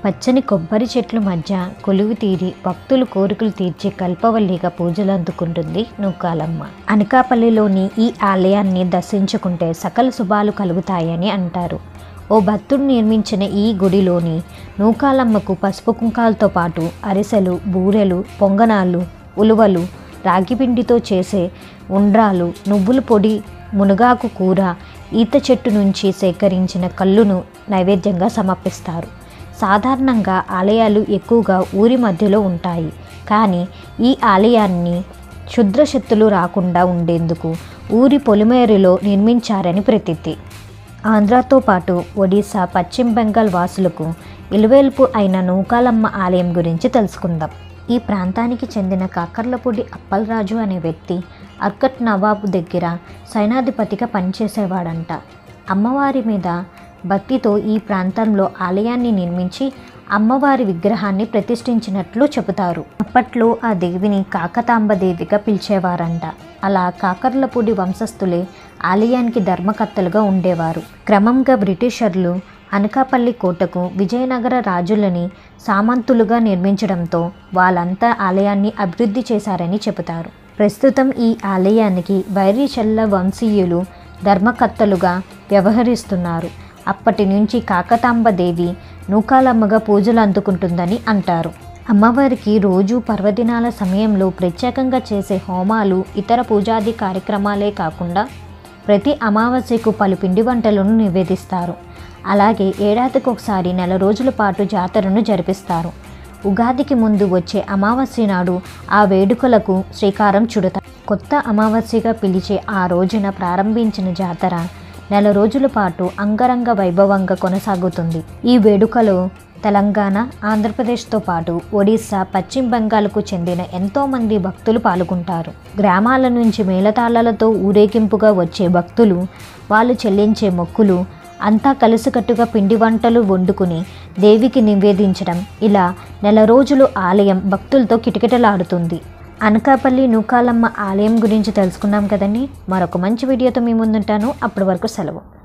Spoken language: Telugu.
పచ్చని కొబ్బరి చెట్ల మధ్య కొలువు తీరి భక్తులు కోరికలు తీర్చి కల్పవల్లిగా పూజలు అందుకుంటుంది నూకాలమ్మ అనకాపల్లిలోని ఈ ఆలయాన్ని దర్శించుకుంటే సకల శుభాలు కలుగుతాయని అంటారు ఓ భక్తుడు నిర్మించిన ఈ గుడిలోని నూకాలమ్మకు పసుపు కుంకాలతో పాటు అరిసెలు బూరెలు పొంగనాలు ఉలువలు రాగిపిండితో చేసే ఉండ్రాలు నువ్వుల పొడి మునగాకు కూర ఈత చెట్టు నుంచి సేకరించిన కళ్ళును నైవేద్యంగా సమర్పిస్తారు సాధారణంగా ఆలయాలు ఎక్కువగా ఊరి మధ్యలో ఉంటాయి కానీ ఈ ఆలయాన్ని క్షుద్రశక్తులు రాకుండా ఉండేందుకు ఊరి పొలిమేరులో నిర్మించారని ప్రతీతి ఆంధ్రాతో పాటు ఒడిశా పశ్చిమ బెంగాల్ వాసులకు ఇలువేల్పు అయిన నూకాలమ్మ ఆలయం గురించి తెలుసుకుందాం ఈ ప్రాంతానికి చెందిన కాకర్లపూడి అప్పలరాజు అనే వ్యక్తి అర్కట్ నవాబు దగ్గర సైనాధిపతిగా పనిచేసేవాడంట అమ్మవారి మీద భక్తితో ఈ ప్రాంతంలో ఆలయాన్ని నిర్మించి అమ్మవారి విగ్రహాన్ని ప్రతిష్ఠించినట్లు చెబుతారు అప్పట్లో ఆ దేవిని కాకతాంబ దేవిగా పిలిచేవారంట అలా కాకర్లపూడి వంశస్థులే ఆలయానికి ధర్మకర్తలుగా ఉండేవారు క్రమంగా బ్రిటిషర్లు అనకాపల్లి కోటకు విజయనగర రాజులని సామంతులుగా నిర్మించడంతో వాళ్ళంతా ఆలయాన్ని అభివృద్ధి చేశారని చెబుతారు ప్రస్తుతం ఈ ఆలయానికి వైరిచల్ల వంశీయులు ధర్మకర్తలుగా వ్యవహరిస్తున్నారు అప్పటి నుంచి కాకతాంబ దేవి నూకాలమ్మగా పూజలు అందుకుంటుందని అంటారు అమ్మవారికి రోజు పర్వదినాల సమయంలో ప్రత్యేకంగా చేసే హోమాలు ఇతర పూజాది కార్యక్రమాలే కాకుండా ప్రతి అమావాస్యకు పలు పిండి వంటలను నివేదిస్తారు అలాగే ఏడాదికి ఒకసారి నెల రోజుల పాటు జాతరను జరిపిస్తారు ఉగాదికి ముందు వచ్చే అమావాస్య నాడు ఆ వేడుకలకు శ్రీకారం చుడతారు కొత్త అమావాస్యగా పిలిచే ఆ రోజున ప్రారంభించిన జాతర నెల రోజుల పాటు అంగరంగ వైభవంగా కొనసాగుతుంది ఈ వేడుకలో తెలంగాణ ఆంధ్రప్రదేశ్తో పాటు ఒడిశా పశ్చిమ బెంగాల్కు చెందిన ఎంతోమంది భక్తులు పాల్గొంటారు గ్రామాల నుంచి మేళతాళాలతో ఊరేగింపుగా వచ్చే భక్తులు వాళ్ళు చెల్లించే మొక్కులు అంతా కలిసికట్టుగా పిండి వంటలు వండుకుని దేవికి నివేదించడం ఇలా నెల రోజులు ఆలయం భక్తులతో కిటకిటలాడుతుంది అనకాపల్లి నూకాలమ్మ ఆలయం గురించి తెలుసుకున్నాం కదండి మరొక మంచి వీడియోతో మీ ముందుంటాను అప్పటి వరకు సెలవు